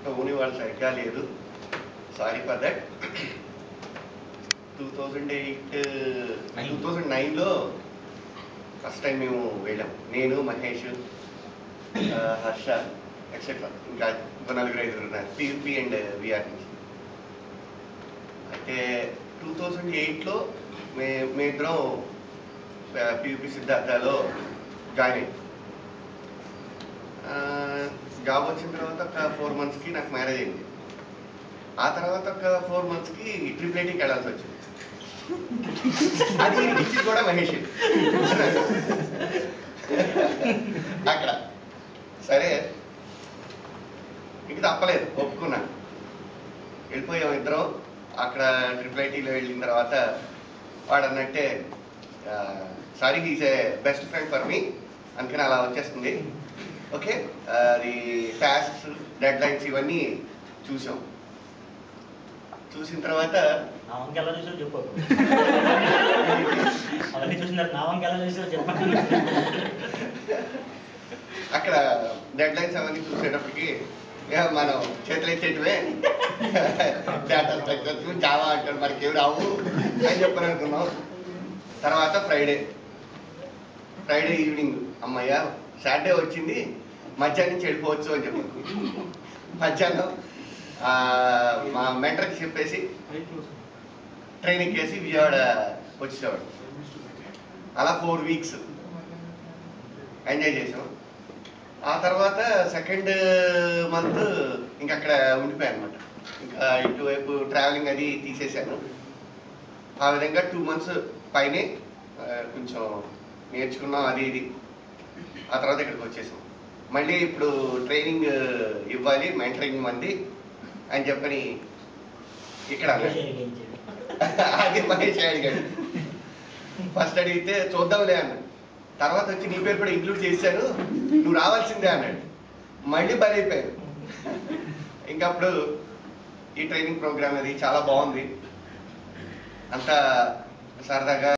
Tone ఇవాళ సరిగ్గా లేదు sorry for that two thousand eight two thousand నైన్లో ఫస్ట్ టైం మేము వెళ్ళాం నేను మహేష్ ఆ, హర్ష ఎక్సెట్రా ఇంకా ఇంకో నలుగురు ఐదుగురు ఉన్నారు పియూపీ అండ్ విఆర్ నుంచి అయితే టూ థౌజండ్ ఎయిట్లో మే మేమిద్దరం పియూపీ సిద్ధార్థలో జాయిన్ అయ్యాం జాబ్ వచ్చిన తర్వాత ఒక ఫోర్ మంత్స్కి నాకు మ్యారేజ్ అయింది ఆ తర్వాత ఒక ఫోర్ మంత్స్కి ట్రిపుల్ ఐటీకి వెళ్ళాల్సి వచ్చింది అది ఇచ్చింది కూడా మహేష్ అక్కడ సరే ఇంక తప్పలేదు ఒప్పుకున్నాను వెళ్ళిపోయాం ఇద్దరం అక్కడ ట్రిపుల్ ఐటీలో వెళ్ళిన తర్వాత వాడు అన్నట్టే sorry he's a best friend for me అందుకని అలా వచ్చేస్తుంది ఓకే అది టాస్క్స్ డెడ్ లైన్స్ ఇవన్నీ చూసాం చూసిన తర్వాత నా వంక ఎలా చూసావు చెప్పు అవన్నీ చూసిన తర్వాత నా వంక ఎలా చూసావు చెప్పండి అక్కడ డెడ్ లైన్స్ అవన్నీ చూసేటప్పటికి ఇక మనం చేతులు ఎత్తేయటమే డేటా స్ట్రక్చర్స్ జావా అంటారు మనకి ఏమి రావు అని చెప్పని అనుకున్నాం తర్వాత ఫ్రైడే ఫ్రైడే ఈవినింగ్ అమ్మయ్య సాటర్డే వచ్చింది మధ్యాహ్నం నుంచి వెళ్ళిపోవచ్చు అని చెప్పాను మధ్యాహ్నం ఆ, మా మెంటర్కి చెప్పేసి ట్రైనింగ్ చేసి విజయవాడ వచ్చేవాడు అలా ఫోర్ వీక్స్ ఎంజాయ్ చేసాం ఆ తర్వాత సెకండ్ మంత్ ఇంకా అక్కడ ఉండిపోయాను అనమాట ఇంకా ఇటువైపు ట్రావెలింగ్ అది తీసేశాను ఆ విధంగా టూ మంత్స్ పైనే ఆ, కొంచెం నేర్చుకున్నాం అది ఇది ఆ తర్వాత ఇక్కడికి వచ్చేసాం మళ్ళీ ఇప్పుడు ట్రైనింగ్ ఇవ్వాలి మెంటరింగ్ మంది అని చెప్పని ఇక్కడ అన్నారు. అది మహేష్ అడిగాడు ఫస్ట్ అడిగితే చూద్దాంలే అన్నాడు తర్వాత వచ్చి నీ పేరు కూడా ఇంక్లూడ్ చేశాను నువ్వు రావాల్సిందే అన్నాడు మళ్ళీ బలైపోయాను ఇంకా అప్పుడు ఈ ట్రైనింగ్ ప్రోగ్రామ్ అది చాలా బాగుంది అంతా సరదాగా